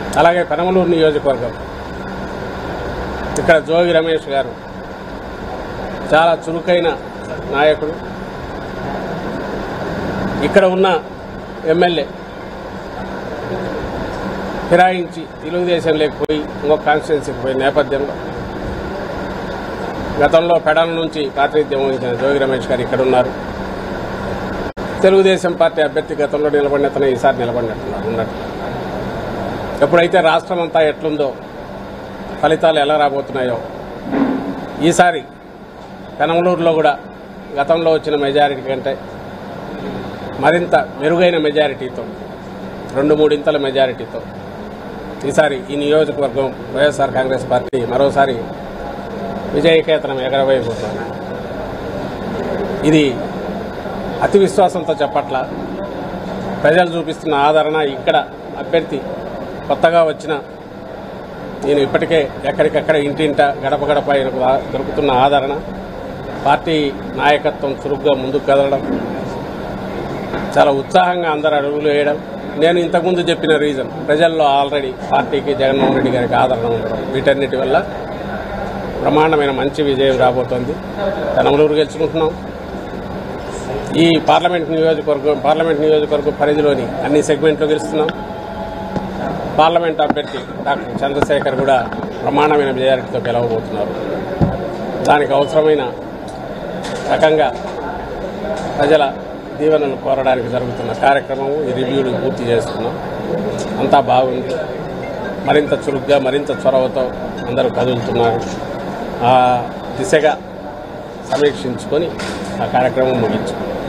అలాగే పెనమలూరు నియోజకవర్గం ఇక్కడ జోగి రమేష్ గారు చాలా చురుకైన నాయకుడు ఇక్కడ ఉన్న ఎమ్మెల్యే ఫిరాయించి తెలుగుదేశం లేకపోయి ఇంకొక కాన్స్టిట్యున్సీకి పోయిన నేపథ్యంలో గతంలో పెడల నుంచి ప్రాతినిధ్యం వహించిన జోగి రమేష్ గారు ఇక్కడ ఉన్నారు తెలుగుదేశం పార్టీ అభ్యర్థి గతంలో నిలబడినతనే ఈసారి నిలబడినట్టున్నారు ఉన్నట్టు ఎప్పుడైతే రాష్ట్రం అంతా ఎట్లుందో ఫలితాలు ఎలా రాబోతున్నాయో ఈసారి పెనమలూరులో కూడా గతంలో వచ్చిన మెజారిటీ కంటే మరింత మెరుగైన మెజారిటీతో రెండు మూడింతల మెజారిటీతో ఈసారి ఈ నియోజకవర్గం వైఎస్ఆర్ కాంగ్రెస్ పార్టీ మరోసారి విజయకేతనం ఎగరవేయబోతోంది ఇది అతి విశ్వాసంతో చెప్పట్ల ప్రజలు చూపిస్తున్న ఆదరణ ఇక్కడ అభ్యర్థి కొత్తగా వచ్చిన నేను ఇప్పటికే ఎక్కడికక్కడ ఇంటింట గడప గడప ఆయనకు ఆ- దొరుకుతున్న ఆదరణ పార్టీ నాయకత్వం చురుగ్గా ముందుకు కదలడం చాలా ఉత్సాహంగా అందరు అడుగులు వేయడం నేను ఇంతకుముందు చెప్పిన రీజన్ ప్రజల్లో ఆల్రెడీ పార్టీకి జగన్మోహన్ రెడ్డి గారికి ఆదరణ ఉండడం వీటన్నిటి వల్ల బ్రహ్మాండమైన మంచి విజయం రాబోతోంది కనమలూరు గెలుచుకుంటున్నాం ఈ పార్లమెంట్ నియోజకవర్గం పార్లమెంట్ నియోజకవర్గం పరిధిలోని అన్ని సెగ్మెంట్లు గెలుస్తున్నాం పార్లమెంట్ అభ్యర్థి డాక్టర్ చంద్రశేఖర్ కూడా ప్రమాణమైన మెజారిటీతో గెలవబోతున్నారు దానికి అవసరమైన రకంగా ప్రజల దీవెనలు కోరడానికి జరుగుతున్న కార్యక్రమం ఈ రివ్యూలు పూర్తి చేస్తున్నాం అంతా బాగుంది మరింత చురుగ్గా మరింత చొరవతో అందరూ కదులుతున్నారు ఆ దిశగా సమీక్షించుకొని ఆ కార్యక్రమం ముగించుకున్నాం